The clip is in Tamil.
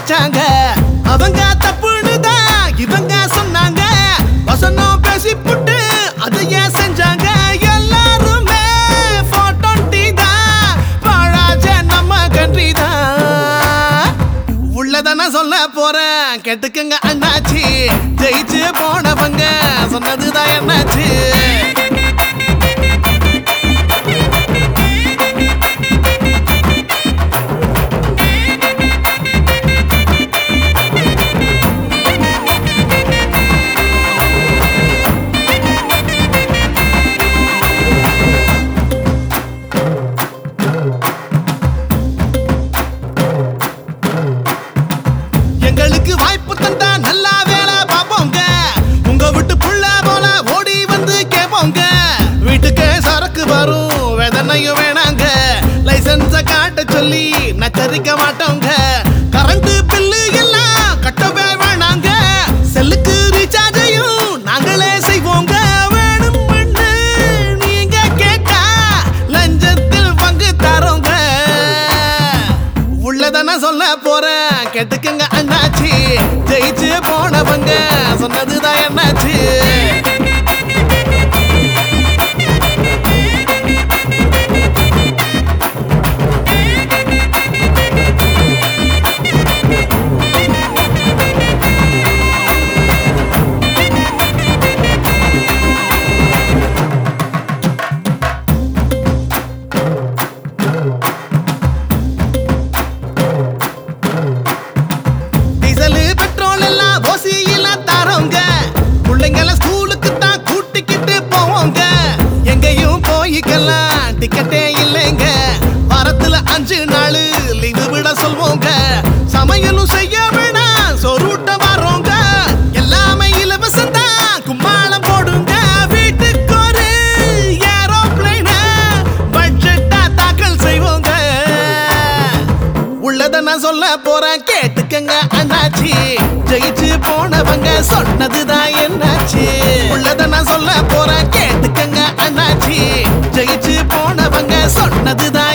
வச்சாங்க அவங்க தப்புன்னு தான் இவங்க சொன்னாங்க வசனம் பேசி புட்டு அதையே செஞ்சாங்க எல்லாருமே போட்டோண்டி தான் பாழாச்ச நம்ம கன்றி தான் உள்ளத நான் சொல்ல போறேன் கேட்டுக்கங்க அண்ணாச்சி ஜெயிச்சு போனவங்க சொன்னதுதான் என்னாச்சு எங்களுக்கு வாய்ப்பு தந்தா நல்லா வேலை பார்ப்போங்க உங்க விட்டு புள்ள போல ஓடி வந்து கேட்போங்க வீட்டுக்கு சரக்கு வரும் வேதனையும் வேணாங்க லைசன்ஸ காட்ட சொல்லி நச்சரிக்க மாட்டோங்க கரண்ட் பில்லு எல்லாம் கட்டவே வேணாங்க செல்லுக்கு ரீசார்ஜையும் நாங்களே செய்வோங்க வேணும்னு நீங்க கேட்டா லஞ்சத்தில் பங்கு தரோங்க உள்ளத நான் சொல்ல போறேன் கேட்டுக்கங்க அண்ணாச்சி ஜெயிச்சு போனவங்க சொன்னதுதான் என்னாச்சு டீசல் பெட்ரோல் எல்லாம் ஓசியில தரோங்க பிள்ளைங்கள ஸ்கூலுக்கு தான் கூட்டிக்கிட்டு போவோங்க எங்கேயும் போய்க்கலாம் டிக்கெட்டே இல்லைங்க வாரத்துல அஞ்சு நாள் லீவு விட சொல்வோங்க சமையலும் செய்ய வேணாம் சொருட்ட வரோங்க எல்லாமே இலவசம் தான் கும்மாளம் போடுங்க வீட்டுக்கு ஒரு ஏரோப்ளைன பட்ஜெட்டா தாக்கல் செய்வோங்க உள்ளத நான் சொல்ல போறேன் கேட்டுக்கங்க அண்ணாச்சி ஜெயிச்சு போனவங்க சொன்னதுதான் என்னாச்சு உள்ளத நான் சொல்ல போறேன் கேட்டுக்கங்க அண்ணாச்சி ஜெயிச்சு போனவங்க சொன்னதுதான்